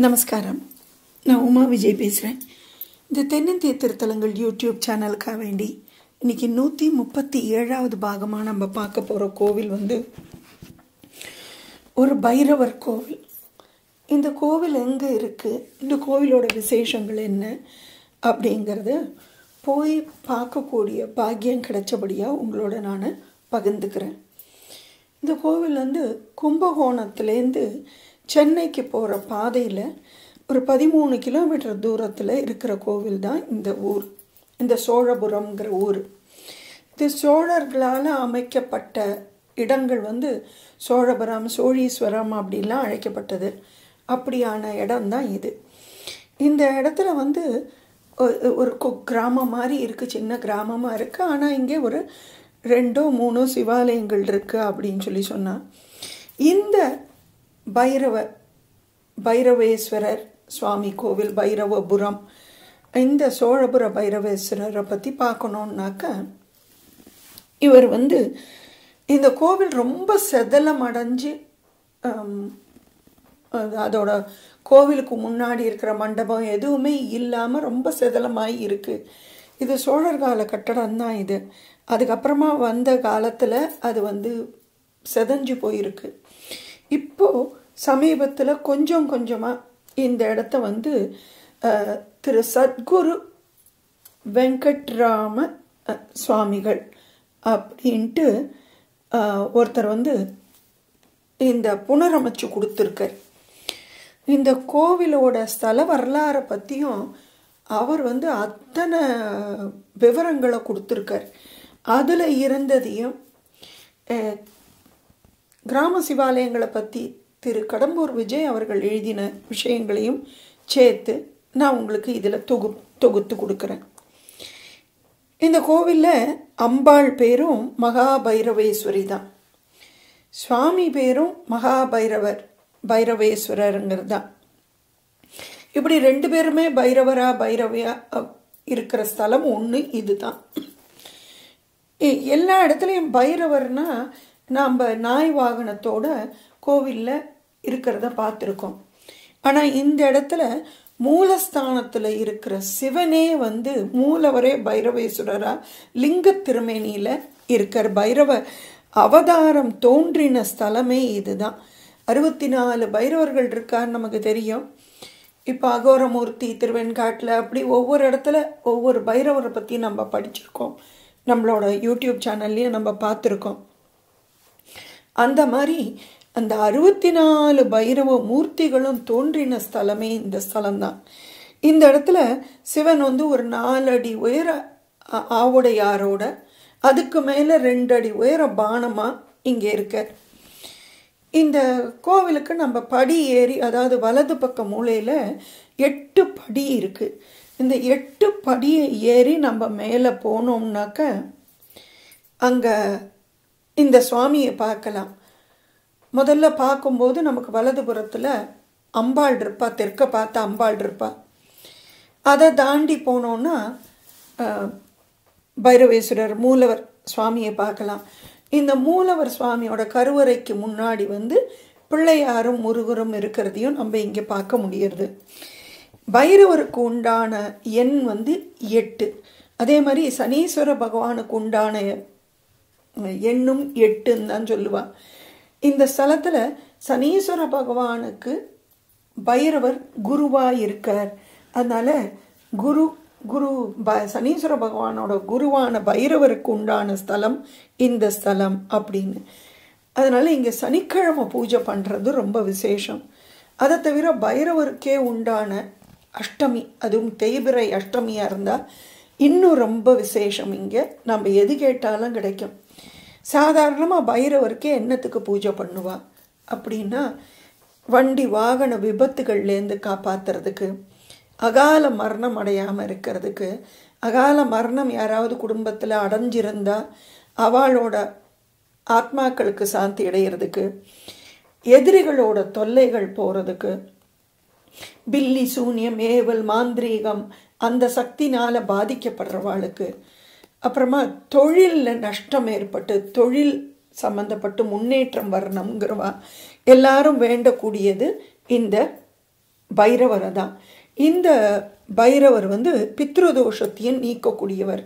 நமஸ்காரம் நான் உமா விஜய் பேசுகிறேன் இந்த தென்னிந்திய திருத்தலங்கள் யூடியூப் சேனலுக்காக வேண்டி இன்னைக்கு நூற்றி முப்பத்தி ஏழாவது பாகமாக நம்ம பார்க்க போகிற கோவில் வந்து ஒரு பைரவர் கோவில் இந்த கோவில் எங்கே இருக்குது இந்த கோவிலோட விசேஷங்கள் என்ன அப்படிங்கிறத போய் பார்க்கக்கூடிய பாக்கியம் கிடைச்சபடியாக உங்களோட நான் பகிர்ந்துக்கிறேன் இந்த கோவில் வந்து கும்பகோணத்துலேருந்து சென்னைக்கு போகிற பாதையில் ஒரு பதிமூணு கிலோமீட்டர் தூரத்தில் இருக்கிற கோவில் தான் இந்த ஊர் இந்த சோழபுரம்ங்கிற ஊர் இது சோழர்களால் அமைக்கப்பட்ட இடங்கள் வந்து சோழபுரம் சோழீஸ்வரம் அப்படிலாம் அழைக்கப்பட்டது அப்படியான இடம்தான் இது இந்த இடத்துல வந்து ஒ- ஒரு கு- கிராமம் மாதிரி இருக்குது சின்ன கிராமமாக இருக்குது ஆனால் இங்கே ஒரு ரெண்டோ மூணோ சிவாலயங்கள் இருக்குது அப்படின்னு சொல்லி சொன்னான் இந்த பைரவ பைரவேஸ்வரர் சுவாமி கோவில் பைரவபுரம் இந்த சோழபுர பைரவேஸ்வரரை பற்றி பார்க்கணுன்னாக்க இவர் வந்து இந்த கோவில் ரொம்ப செதலம் அடைஞ்சு ஆம், அது- அதோட கோவிலுக்கு முன்னாடி இருக்கிற மண்டபம் எதுவுமே இல்லாமல் ரொம்ப செதலமாகி இருக்கு இது சோழர் கால கட்டடம் தான் இது அதுக்கப்புறமா வந்த காலத்தில் அது வந்து செதஞ்சு போயிருக்கு இப்போ சமீபத்தில் கொஞ்சம் கொஞ்சமாக இந்த இடத்த வந்து அஹ், திரு சத்குரு வெங்கட்ராம அஹ், சுவாமிகள் அப்படின்ட்டு அஹ், ஒருத்தர் வந்து இந்த புனரமைச்சு கொடுத்துருக்கார் இந்த கோவிலோட ஸ்தல வரலாறை பற்றியும் அவர் வந்து அத்தனை விவரங்களை கொடுத்துருக்கார் அதில் இருந்ததையும் அஹ், கிராம சிவாலயங்களை பற்றி திரு கடம்பூர் விஜய் அவர்கள் எழுதின விஷயங்களையும் சேர்த்து நான் உங்களுக்கு இதில் தொகு தொகுத்து கொடுக்குறேன் இந்த கோவிலில் அம்பாள் பேரும் மகாபைரவேஸ்வரி தான் சுவாமி பேரும் மகாபைரவர் பைரவேஸ்வரருங்கிறது தான் இப்படி ரெண்டு பேருமே பைரவரா பைரவியா அ, இருக்கிற ஸ்தலம் ஒன்று இதுதான் எ- எல்லா இடத்துலையும் பைரவர்னா நாம் நாய் வாகனத்தோட கோவிலில் இருக்கிறத பார்த்துருக்கோம் ஆனால் இந்த இடத்துல மூலஸ்தானத்தில் இருக்கிற சிவனே வந்து மூலவரே பைரவேஸ்வரரா லிங்க திருமேனியில் இருக்கிற பைரவ அவதாரம் தோன்றின ஸ்தலமே இதுதான் அறுபத்தி நாலு பைரவர்கள் இருக்கான்னு நமக்கு தெரியும் இப்போ அகோரமூர்த்தி திருவெண்காட்டில் அப்படி ஒவ்வொரு இடத்துல ஒவ்வொரு பைரவரை பற்றி நம்ம படிச்சிருக்கோம் நம்மளோட யூடியூப் சேனல்லையும் நம்ம பார்த்துருக்கோம் அந்த மாதிரி அந்த அறுபத்தி நாலு பைரவ மூர்த்திகளும் தோன்றின ஸ்தலமே இந்த ஸ்தலம்தான் இந்த இடத்துல சிவன் வந்து ஒரு நாலடி உயர ஆ- ஆவுடையாரோட அதுக்கு மேலே ரெண்டு அடி உயர பானமாக இங்கே இருக்கார் இந்த கோவிலுக்கு நம்ம படி ஏறி அதாவது வலது பக்க மூலையில் எட்டு படி இருக்குது இந்த எட்டு படியை ஏறி நம்ம மேலே போனோம்னாக்க அங்கே இந்த சுவாமியை பார்க்கலாம் முதல்ல பார்க்கும்போது நமக்கு வலதுபுறத்தில் அம்பாள் இருப்பா தெற்க பார்த்து அம்பாள் இருப்பா அதை தாண்டி போனோன்னா அஹ், பைரவேஸ்வரர் மூலவர் சுவாமியை பார்க்கலாம் இந்த மூலவர் சுவாமியோட கருவறைக்கு முன்னாடி வந்து பிள்ளையாரும் முருகரும் இருக்கிறதையும் நம்ம இங்கே பார்க்க முடியறது பைரவருக்கு உண்டான எண் வந்து எட்டு அதே மாதிரி சனீஸ்வர பகவானுக்கு உண்டான எண்ணும் எட்டுன்னு தான் சொல்லுவா இந்த ஸ்தலத்தில் சனீஸ்வர பகவானுக்கு பைரவர் குருவாக இருக்கார் அதனால குரு குரு ப சனீஸ்வர பகவானோட குருவான பைரவருக்கு உண்டான ஸ்தலம் இந்த ஸ்தலம் அப்படின்னு அதனால இங்கே சனிக்கிழமை பூஜை பண்ணுறது ரொம்ப விசேஷம் அதை தவிர பைரவருக்கே உண்டான அஷ்டமி அதுவும் தேய்பிறை அஷ்டமியாக இருந்தால் இன்னும் ரொம்ப விசேஷம் இங்கே நம்ம எது கேட்டாலும் கிடைக்கும் சாதாரணமாக பைரவருக்கே என்னத்துக்கு பூஜை பண்ணுவா அப்படின்னா வண்டி வாகன விபத்துகள்லேருந்து காப்பாத்துறதுக்கு அகால மரணம் அடையாமல் இருக்கிறதுக்கு அகால மரணம் யாராவது குடும்பத்தில் அடைஞ்சிருந்தா அவளோட ஆத்மாக்களுக்கு சாந்தி அடையிறதுக்கு எதிரிகளோட தொல்லைகள் போகிறதுக்கு பில்லி சூனியம் ஏவல் மாந்திரீகம் அந்த சக்தினால பாதிக்கப்படுறவாளுக்கு அப்புறமா தொழிலில் நஷ்டம் ஏற்பட்டு தொழில் சம்பந்தப்பட்டு முன்னேற்றம் வரணுங்கிறவா எல்லாரும் வேண்டக்கூடியது இந்த பைரவரை தான் இந்த பைரவர் வந்து பித்ருதோஷத்தையும் நீக்கக்கூடியவர்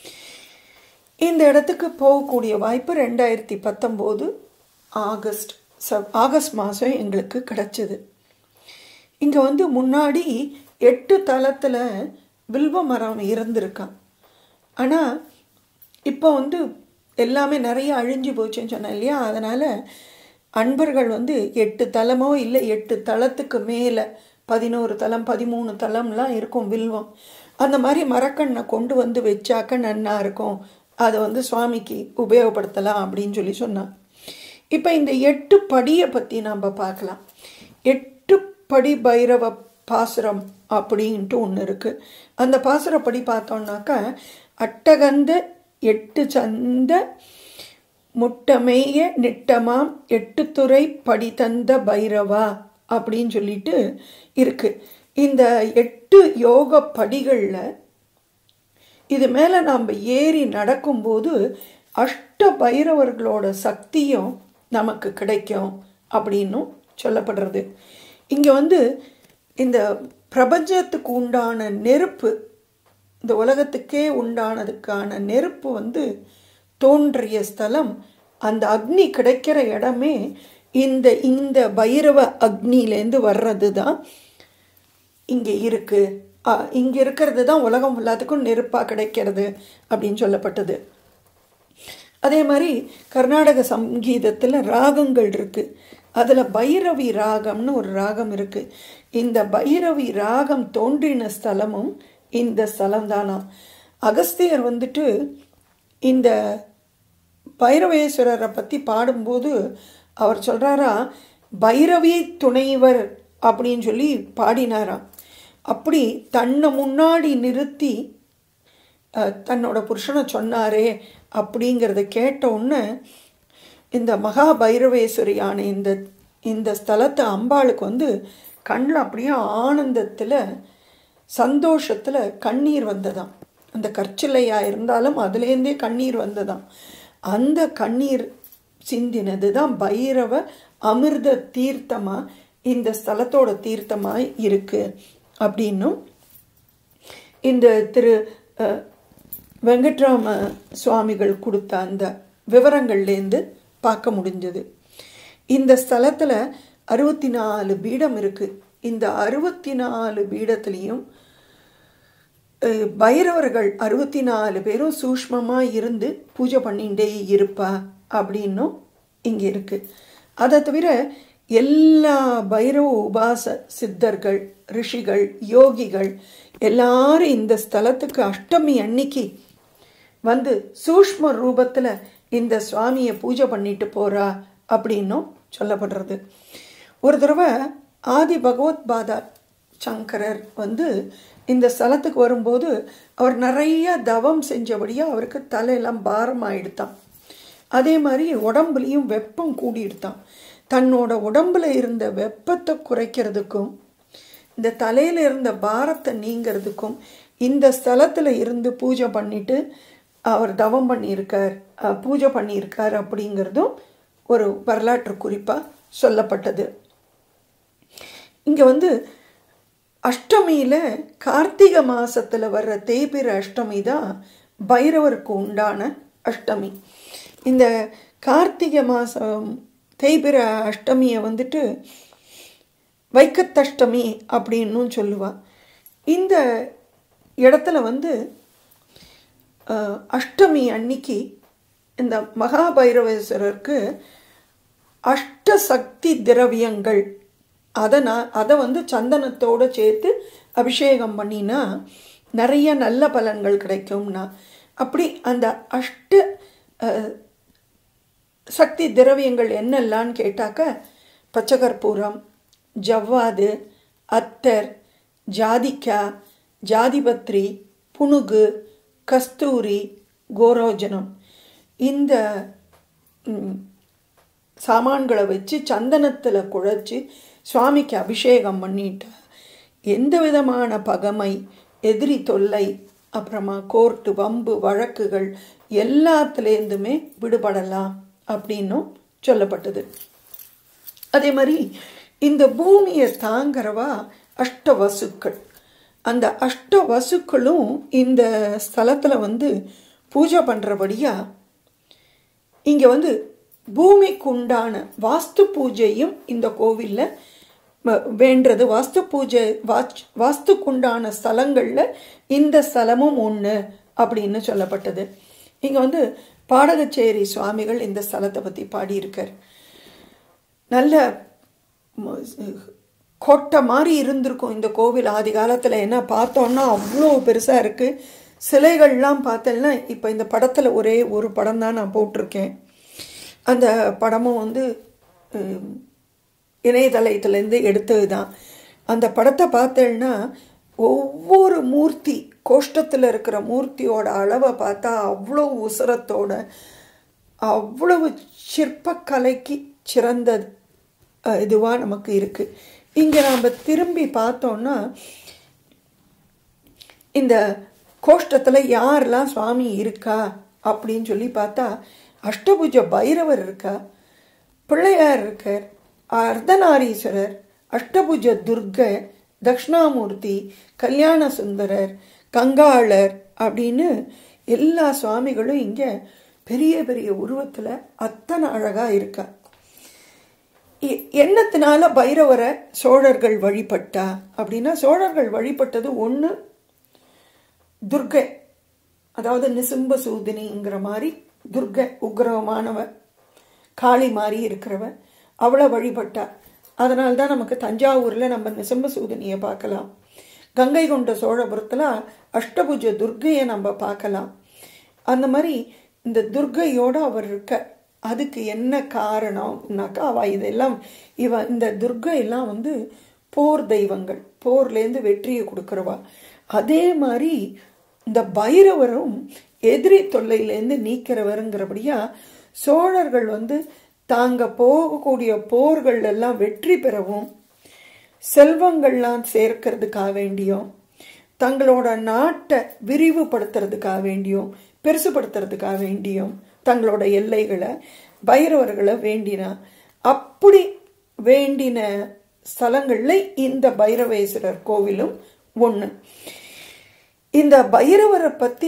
இந்த இடத்துக்கு போகக்கூடிய வாய்ப்பு ரெண்டாயிரத்தி பத்தொம்போது ஆகஸ்ட் ச ஆகஸ்ட் மாதம் எங்களுக்கு கிடச்சிது இங்கே வந்து முன்னாடி எட்டு தளத்தில் வில்வ மரம் இருந்திருக்கான் ஆனால் இப்போ வந்து எல்லாமே நிறைய அழிஞ்சு போச்சுன்னு சொன்னேன் இல்லையா அதனால் அன்பர்கள் வந்து எட்டு தலமோ இல்லை எட்டு தளத்துக்கு மேலே பதினோரு தளம் பதிமூணு தளம்லாம் இருக்கும் வில்வம் அந்த மாதிரி மரக்கண்ணை கொண்டு வந்து வச்சாக்க நன்னா இருக்கும் அதை வந்து சுவாமிக்கு உபயோகப்படுத்தலாம் அப்படின்னு சொல்லி சொன்னான் இப்போ இந்த எட்டு படியை பற்றி நாம் பார்க்கலாம் எட்டு படி பைரவ பாசுரம் அப்படின்ட்டு ஒன்று இருக்குது அந்த பாசுரப்படி பார்த்தோம்னாக்கா அட்டகந்த எட்டு சந்த முட்டமேய நிட்டமாம் எட்டு துறை படி தந்த பைரவா அப்படின்னு சொல்லிட்டு இருக்கு இந்த எட்டு யோக படிகளில் இது மேலே நாம் ஏறி நடக்கும்போது அஷ்ட பைரவர்களோட சக்தியும் நமக்கு கிடைக்கும் அப்படின்னும் சொல்லப்படுறது இங்கே வந்து இந்த பிரபஞ்சத்துக்கு உண்டான நெருப்பு இந்த உலகத்துக்கே உண்டானதுக்கான நெருப்பு வந்து தோன்றிய ஸ்தலம் அந்த அக்னி கிடைக்கிற இடமே இந்த இந்த பைரவ அக்னியிலேருந்து வர்றது தான் இங்கே இருக்குது இங்கே இருக்கிறது தான் உலகம் எல்லாத்துக்கும் நெருப்பாக கிடைக்கிறது அப்படின்னு சொல்லப்பட்டது அதே மாதிரி கர்நாடக சங்கீதத்தில் ராகங்கள் இருக்குது அதில் பைரவி ராகம்னு ஒரு ராகம் இருக்குது இந்த பைரவி ராகம் தோன்றின ஸ்தலமும் இந்த ஸ்தலம் தானா அகஸ்தியர் வந்துட்டு இந்த பைரவேஸ்வரரை பற்றி பாடும்போது அவர் சொல்கிறாரா பைரவி துணைவர் அப்படின்னு சொல்லி பாடினாராம் அப்படி தன்னை முன்னாடி நிறுத்தி தன்னோட புருஷனை சொன்னாரே அப்படிங்கிறத கேட்ட உடனே இந்த மகா பைரவேஸ்வரியான இந்த இந்த ஸ்தலத்தை அம்பாளுக்கு வந்து கண்ணில் அப்படியே ஆனந்தத்தில் சந்தோஷத்தில் கண்ணீர் வந்ததாம் அந்த கற்சிலையாக இருந்தாலும் அதுலேருந்தே கண்ணீர் வந்ததாம் அந்த கண்ணீர் சிந்தினது தான் பைரவ அமிர்த தீர்த்தமாக இந்த ஸ்தலத்தோட தீர்த்தமாக இருக்குது அப்படின்னும் இந்த திரு வெங்கட்ராம சுவாமிகள் கொடுத்த அந்த விவரங்கள்லேருந்து பார்க்க முடிஞ்சது இந்த ஸ்தலத்தில் அறுபத்தி நாலு பீடம் இருக்குது இந்த அறுபத்தி நாலு பீடத்துலேயும் பைரவர்கள் அறுபத்தி நாலு பேரும் சூஷ்மமாக இருந்து பூஜை பண்ணிகிட்டே இருப்பா அப்படின்னும் இங்கே இருக்குது அதை தவிர எல்லா பைரவ உபாச சித்தர்கள் ரிஷிகள் யோகிகள் எல்லாரும் இந்த ஸ்தலத்துக்கு அஷ்டமி அன்னைக்கு வந்து சூஷ்ம ரூபத்தில் இந்த சுவாமியை பூஜை பண்ணிட்டு போகிறா அப்படின்னும் சொல்லப்படுறது ஒரு தடவை ஆதி பகவத் பாதா சங்கரர் வந்து இந்த ஸ்தலத்துக்கு வரும்போது அவர் நிறைய தவம் செஞ்சபடியாக அவருக்கு தலையெல்லாம் பாரமாயிடுத்தான் அதே மாதிரி உடம்புலையும் வெப்பம் கூடிடுத்தான் தன்னோட உடம்புல இருந்த வெப்பத்தை குறைக்கிறதுக்கும் இந்த தலையில் இருந்த பாரத்தை நீங்கிறதுக்கும் இந்த ஸ்தலத்தில் இருந்து பூஜை பண்ணிட்டு அவர் தவம் பண்ணியிருக்கார் பூஜை பண்ணியிருக்கார் அப்படிங்கிறதும் ஒரு வரலாற்று குறிப்பாக சொல்லப்பட்டது இங்கே வந்து அஷ்டமியில் கார்த்திகை மாதத்தில் வர்ற தேய்பிர அஷ்டமி தான் பைரவருக்கு உண்டான அஷ்டமி இந்த கார்த்திகை மாதம் தேய்பிர அஷ்டமியை வந்துட்டு வைக்கத்தஷ்டமி அப்படின்னும் சொல்லுவாள் இந்த இடத்துல வந்து அஷ்டமி அன்னைக்கு இந்த மகாபைரவேஸ்வரருக்கு அஷ்டசக்தி திரவியங்கள் அதை நான் அதை வந்து சந்தனத்தோடு சேர்த்து அபிஷேகம் பண்ணினா நிறைய நல்ல பலன்கள் கிடைக்கும்னா அப்படி அந்த அஷ்ட சக்தி திரவியங்கள் என்னெல்லான்னு கேட்டாக்க பச்சைகற்பூரம் ஜவ்வாது அத்தர் ஜாதிக்காய் ஜாதிபத்ரி புனுகு கஸ்தூரி கோரோஜனம் இந்த சாமான்களை வச்சு சந்தனத்தில் குழைச்சி சுவாமிக்கு அபிஷேகம் பண்ணிட்டா எந்த விதமான பகமை எதிரி தொல்லை அப்புறமா கோர்ட்டு வம்பு வழக்குகள் எல்லாத்துலேருந்துமே விடுபடலாம் அப்படின்னும் சொல்லப்பட்டது அதே மாதிரி இந்த பூமியை தாங்கிறவா அஷ்டவசுக்கள் அந்த அஷ்ட வசுக்களும் இந்த ஸ்தலத்தில் வந்து பூஜை பண்ணுறபடியா இங்கே வந்து பூமிக்கு உண்டான வாஸ்து பூஜையும் இந்த கோவிலில் வேண்டது வாஸ்து பூஜை வாச் வாஸ்துக்குண்டான ஸ்தலங்களில் இந்த ஸ்தலமும் ஒன்று அப்படின்னு சொல்லப்பட்டது இங்கே வந்து பாடகச்சேரி சுவாமிகள் இந்த ஸ்தலத்தை பற்றி பாடியிருக்கார் நல்ல கோட்டை மாதிரி இருந்திருக்கும் இந்த கோவில் ஆதி காலத்தில் என்ன பார்த்தோன்னா அவ்வளோ பெருசாக இருக்குது சிலைகள்லாம் பார்த்தேன்னா இப்போ இந்த படத்தில் ஒரே ஒரு படம் தான் நான் போட்டிருக்கேன் அந்த படமும் வந்து இணையதளத்துலேருந்து எடுத்தது தான் அந்த படத்தை பார்த்தேன்னா ஒவ்வொரு மூர்த்தி கோஷ்டத்தில் இருக்கிற மூர்த்தியோட அளவை பார்த்தா அவ்வளோ உசரத்தோட அவ்வளவு சிற்பக்கலைக்கு சிறந்த இதுவாக நமக்கு இருக்குது இங்கே நாம் திரும்பி பார்த்தோன்னா இந்த கோஷ்டத்தில் யாரெல்லாம் சுவாமி இருக்கா அப்படின்னு சொல்லி பார்த்தா அஷ்டபுஜ பைரவர் இருக்கா பிள்ளையார் இருக்கார் அர்த்தநாரீஸ்வரர் அஷ்டபுஜ துர்க தக்ஷணாமூர்த்தி கல்யாண சுந்தரர் கங்காளர் அப்படின்னு எல்லா சுவாமிகளும் இங்கே பெரிய பெரிய உருவத்தில் அத்தனை அழகாக இருக்கா எண்ணத்தினால பைரவரை சோழர்கள் வழிபட்டா அப்படின்னா சோழர்கள் வழிபட்டது ஒன்று துர்கை அதாவது நிசும்ப சூதினிங்கிற மாதிரி துர்கை உக்ரமானவ காளி மாதிரி இருக்கிறவ அவளை வழிபட்டா அதனால தான் நமக்கு தஞ்சாவூரில் நம்ம நிசம்ப சூதினியை பார்க்கலாம் கங்கை கொண்ட சோழபுரத்தில் அஷ்டபுஜ துர்கையை நம்ம பார்க்கலாம் அந்த மாதிரி இந்த துர்கையோடு அவர் இருக்க அதுக்கு என்ன காரணம்னாக்கா அவ இதெல்லாம் இவ இந்த துர்கை எல்லாம் வந்து போர் தெய்வங்கள் போர்லேருந்து வெற்றியை கொடுக்குறவா அதே மாதிரி இந்த பைரவரும் எதிரி தொல்லையிலேருந்து நீக்கிறவருங்கிறபடியா சோழர்கள் வந்து தாங்க போகக்கூடிய போர்கள் எல்லாம் வெற்றி பெறவும் செல்வங்கள்லாம் சேர்க்கறதுக்காக வேண்டியும் தங்களோட நாட்டை விரிவுபடுத்துறதுக்காக வேண்டியும் பெருசுபடுத்துறதுக்காக வேண்டியும் தங்களோட எல்லைகளை பைரவர்களை வேண்டினா அப்படி வேண்டின ஸ்தலங்களில் இந்த பைரவேஸ்வரர் கோவிலும் ஒன்று இந்த பைரவரை பற்றி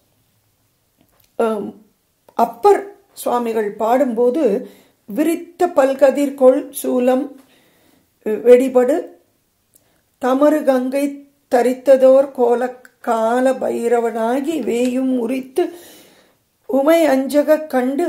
அப்பர் சுவாமிகள் பாடும்போது விரித்த பல்கதிர்கொள் சூலம் வெடிபடு தமறு கங்கை தரித்ததோர் கோல கால பைரவனாகி வேயும் உரித்து உமை அஞ்சக கண்டு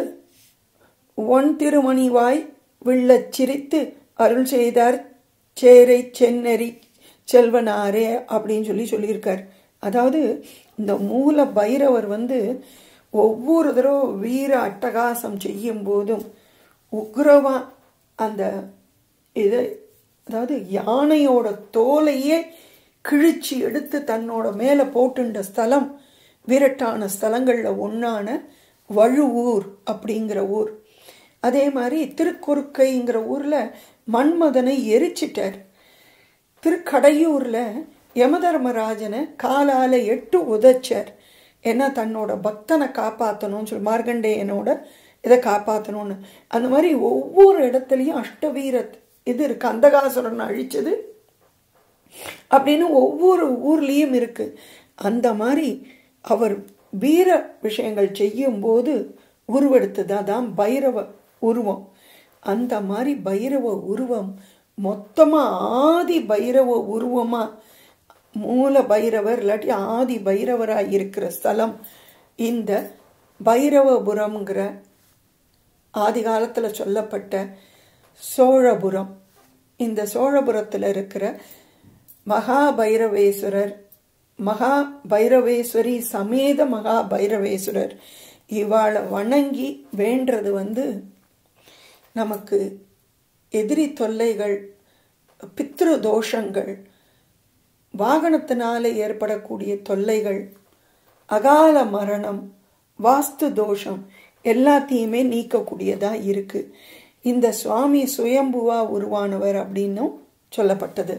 ஒன் திருமணிவாய் விள்ளச் சிரித்து அருள் செய்தார் சேரை சென்னெறி செல்வனாரே அப்படின்னு சொல்லி சொல்லியிருக்கார் அதாவது இந்த மூல பைரவர் வந்து ஒவ்வொரு தடவை வீர அட்டகாசம் செய்யும் போதும் உக்ரவா அந்த இது அதாவது யானையோட தோலையே கிழிச்சு எடுத்து தன்னோட மேலே போட்டுண்ட ஸ்தலம் விரட்டான ஸ்தலங்களில் ஒன்றான வழுவூர் அப்படிங்கிற ஊர் அதே மாதிரி திருக்குறுக்கைங்கிற ஊரில் மன்மதனை எரிச்சிட்டார் திருக்கடையூரில் யமதர்மராஜனை காலால் எட்டு உதைச்சார் ஏன்னா தன்னோட பக்தனை காப்பாற்றணும்னு சொல்லி மார்கண்டேயனோட இதை காப்பாற்றணும்னு அந்த மாதிரி ஒவ்வொரு இடத்துலையும் அஷ்டவீர இது இருக்கு அந்தகாசுரன் அழிச்சது அப்படின்னு ஒவ்வொரு ஊர்லேயும் இருக்கு அந்த மாதிரி அவர் வீர விஷயங்கள் செய்யும்போது உருவெடுத்தது அதான் பைரவ உருவம் அந்த மாதிரி பைரவ உருவம் மொத்தமாக ஆதி பைரவ உருவமாக மூல பைரவர் இல்லாட்டி ஆதி பைரவராக இருக்கிற ஸ்தலம் இந்த பைரவபுரம்ங்கிற ஆதி காலத்தில் சொல்லப்பட்ட சோழபுரம் இந்த சோழபுரத்தில் இருக்கிற மகா பைரவேஸ்வரர் மகா பைரவேஸ்வரி சமேத மகா பைரவேஸ்வரர் இவாளை வணங்கி வேண்டது வந்து நமக்கு எதிரி தொல்லைகள் பித்ரு தோஷங்கள் வாகனத்தினால ஏற்படக்கூடிய தொல்லைகள் அகால மரணம் வாஸ்து தோஷம் எல்லாத்தையுமே நீக்கக்கூடியதா இருக்கு இந்த சுவாமி சுயம்புவா உருவானவர் அப்படின்னும் சொல்லப்பட்டது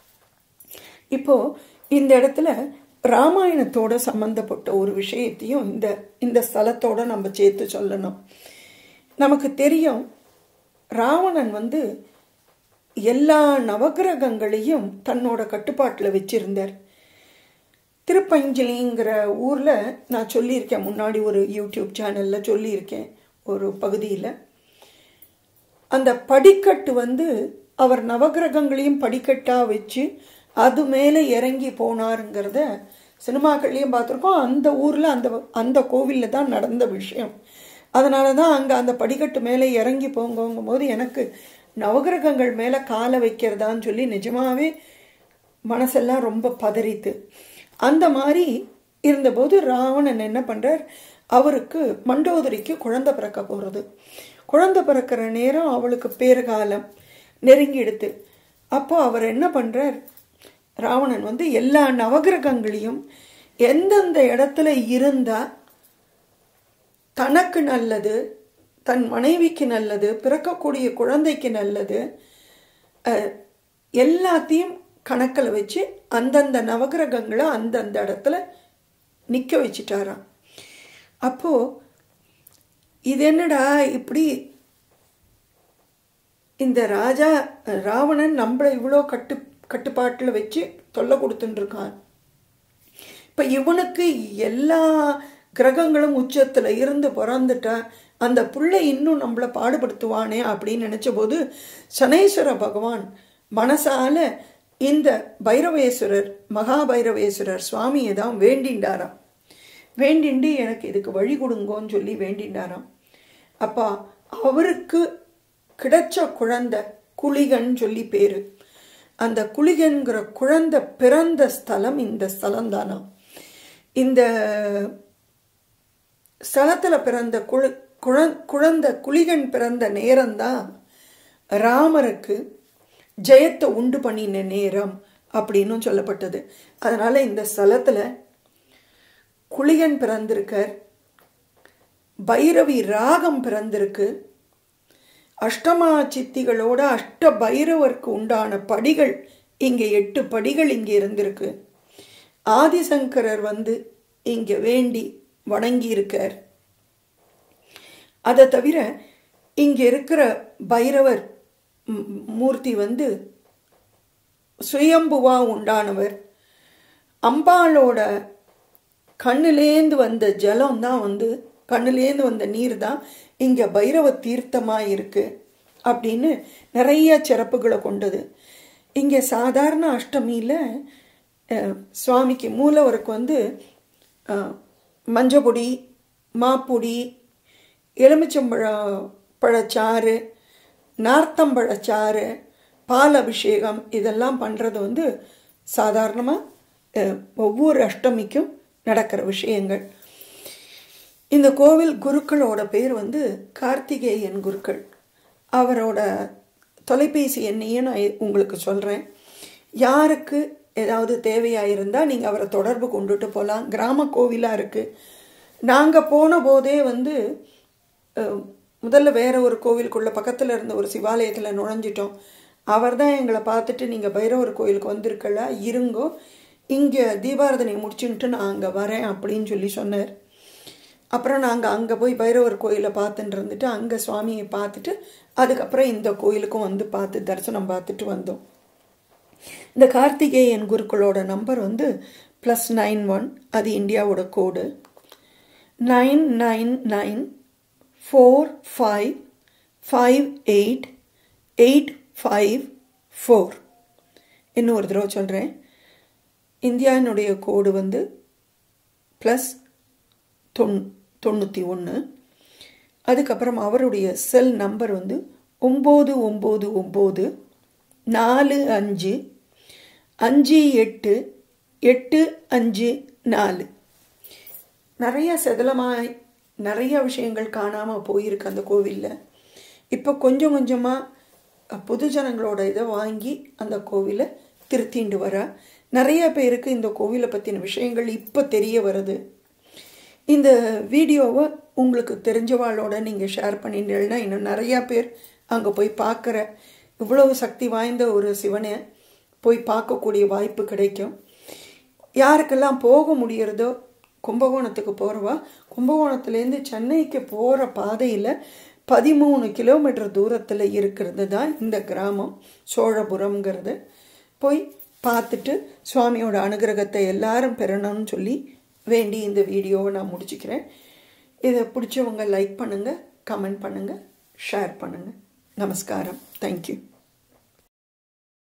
இப்போ இந்த இடத்துல ராமாயணத்தோட சம்பந்தப்பட்ட ஒரு விஷயத்தையும் இந்த இந்த ஸ்தலத்தோட நம்ம சேர்த்து சொல்லணும் நமக்கு தெரியும் ராவணன் வந்து எல்லா நவகிரகங்களையும் தன்னோட கட்டுப்பாட்டில் வச்சிருந்தார் திருப்பஞ்சலிங்கிற ஊரில் நான் சொல்லியிருக்கேன் முன்னாடி ஒரு யூடியூப் சேனலில் சொல்லியிருக்கேன் ஒரு பகுதியில் அந்த படிக்கட்டு வந்து அவர் நவகிரகங்களையும் படிக்கட்டாக வச்சு அது மேலே இறங்கி போனாருங்கிறத சினிமாக்கள்லையும் பார்த்துருக்கோம் அந்த ஊரில் அந்த அந்த கோவிலில் தான் நடந்த விஷயம் அதனால தான் அங்கே அந்த படிக்கட்டு மேலே இறங்கி போங்கும் போது எனக்கு நவகிரகங்கள் மேலே காலை வைக்கிறதான்னு சொல்லி நிஜமாவே மனசெல்லாம் ரொம்ப பதறித்து அந்த மாதிரி இருந்தபோது ராவணன் என்ன பண்ணுறார் அவருக்கு மண்டோதரிக்கு குழந்தை பிறக்க போகிறது குழந்தை பிறக்கிற நேரம் அவளுக்கு பேறுகாலம் நெருங்கிடுத்து அப்போ அவர் என்ன பண்ணுறார் ராவணன் வந்து எல்லா நவகிரகங்களையும் எந்தெந்த இடத்துல இருந்தால் தனக்கு நல்லது தன் மனைவிக்கு நல்லது பிறக்கக்கூடிய குழந்தைக்கு நல்லது எல்லாத்தையும் கணக்கில் வச்சு அந்தந்த நவகிரகங்களை அந்தந்த இடத்துல நிற்க வச்சிட்டாராம் அப்போது இது என்னடா இப்படி இந்த ராஜா ராவணன் நம்மளை இவ்வளோ கட்டு கட்டுப்பாட்டில் வச்சு தொல்லை கொடுத்துட்டுருக்கான் இப்போ இவனுக்கு எல்லா கிரகங்களும் உச்சத்தில் இருந்து பிறந்துட்டா அந்த பிள்ளை இன்னும் நம்மளை பாடுபடுத்துவானே அப்படின்னு நினச்ச போது சனேஸ்வர பகவான் மனசால இந்த பைரவேஸ்வரர் மகாபைரவேஸ்வரர் சுவாமியை தான் வேண்டிண்டாராம் வேண்டிண்டு எனக்கு இதுக்கு வழி கொடுங்கோன்னு சொல்லி வேண்டிண்டாராம் அப்பா அவருக்கு கிடைச்ச குழந்தை குளிகன் சொல்லி பேரு அந்த குளிகன்கிற குழந்தை பிறந்த ஸ்தலம் இந்த ஸ்தலம் தானா இந்த ஸ்தலத்தில் பிறந்த குழு குழந்தை குளிகன் பிறந்த நேரம்தான் ராமருக்கு ஜெயத்தை உண்டு பண்ணின நேரம் அப்படின்னும் சொல்லப்பட்டது அதனால இந்த ஸ்தலத்தில் குளிகன் பிறந்திருக்கார் பைரவி ராகம் பிறந்திருக்கு அஷ்டமா சித்திகளோட அஷ்ட பைரவருக்கு உண்டான படிகள் இங்கே எட்டு படிகள் இங்கே இருந்திருக்கு ஆதிசங்கரர் வந்து இங்கே வேண்டி வணங்கி இருக்கார் அதை தவிர இங்கே இருக்கிற பைரவர் மூர்த்தி வந்து சுயம்புவா உண்டானவர் அம்பாளோட கண்ணுலேந்து வந்த ஜலம் தான் வந்து கண்ணுலேந்து வந்த நீர் தான் இங்கே பைரவ தீர்த்தமாக இருக்குது அப்படின்னு நிறைய சிறப்புகளை கொண்டது இங்கே சாதாரண அஷ்டமியில் சுவாமிக்கு மூலவருக்கு வந்து மஞ்சப்பொடி மாப்பொடி எலுமிச்சம்பழ பழச்சாறு நார்த்தம்பழச்சாறு பால் அபிஷேகம் இதெல்லாம் பண்ணுறது வந்து சாதாரணமாக ஒவ்வொரு அஷ்டமிக்கும் நடக்கிற விஷயங்கள் இந்த கோவில் குருக்களோட பேர் வந்து கார்த்திகேயன் குருக்கள் அவரோட தொலைபேசி எண்ணையும் நான் உங்களுக்கு சொல்கிறேன் யாருக்கு ஏதாவது தேவையாக இருந்தால் நீங்கள் அவரை தொடர்பு கொண்டுட்டு போகலாம் கிராம கோவிலாக இருக்குது நாங்கள் போன போதே வந்து முதல்ல வேற ஒரு கோவிலுக்குள்ள பக்கத்தில் இருந்த ஒரு சிவாலயத்தில் நுழைஞ்சிட்டோம் அவர் தான் எங்களை பார்த்துட்டு நீங்கள் பைரவர் கோயிலுக்கு வந்திருக்கல இருங்கோ இங்கே தீபாரதனை முடிச்சுன்ட்டு நான் அங்கே வரேன் அப்படின்னு சொல்லி சொன்னார் அப்புறம் நாங்கள் அங்கே போய் பைரவர் கோயிலை பார்த்துட்டு இருந்துட்டு அங்கே சுவாமியை பார்த்துட்டு அதுக்கப்புறம் இந்த கோயிலுக்கும் வந்து பார்த்து தரிசனம் பார்த்துட்டு வந்தோம் இந்த கார்த்திகேயன் குருக்களோட நம்பர் வந்து ப்ளஸ் நைன் ஒன் அது இந்தியாவோட code nine nine nine four five five eight eight five four இன்னொரு தடவை சொல்கிறேன் இந்தியாவினுடைய கோடு வந்து ப்ளஸ் தொன் தொண்ணூற்றி ஒன்று அதுக்கப்புறம் அவருடைய செல் நம்பர் வந்து ஒம்பது ஒம்பது ஒம்பது நாலு அஞ்சு அஞ்சு எட்டு எட்டு அஞ்சு நாலு நிறைய செதலமாய் நிறைய விஷயங்கள் காணாமல் போயிருக்கு அந்த கோவிலில் இப்போ கொஞ்சம் கொஞ்சமாக பொது ஜனங்களோட இதை வாங்கி அந்த கோவிலை திருத்திண்டு வர நிறைய பேருக்கு இந்த கோவிலை பற்றின விஷயங்கள் இப்போ தெரிய வருது இந்த வீடியோவை உங்களுக்கு தெரிஞ்சவாளோட நீங்கள் ஷேர் பண்ணிட்டீங்கன்னா இன்னும் நிறையா பேர் அங்கே போய் பார்க்குற இவ்வளவு சக்தி வாய்ந்த ஒரு சிவனை போய் பார்க்கக்கூடிய வாய்ப்பு கிடைக்கும் யாருக்கெல்லாம் போக முடியறதோ கும்பகோணத்துக்கு போகிறவா கும்பகோணத்துலேருந்து சென்னைக்கு போகிற பாதையில் பதிமூணு கிலோமீட்டர் தூரத்தில் இருக்கிறது தான் இந்த கிராமம் சோழபுரம்ங்கிறது போய் பார்த்துட்டு சுவாமியோட அனுகிரகத்தை எல்லாரும் பெறணும்னு சொல்லி வேண்டி இந்த வீடியோவை நான் முடிச்சுக்கிறேன் இதை பிடிச்சவங்க லைக் பண்ணுங்கள் கமெண்ட் பண்ணுங்கள் ஷேர் பண்ணுங்கள் நமஸ்காரம் தேங்க்யூ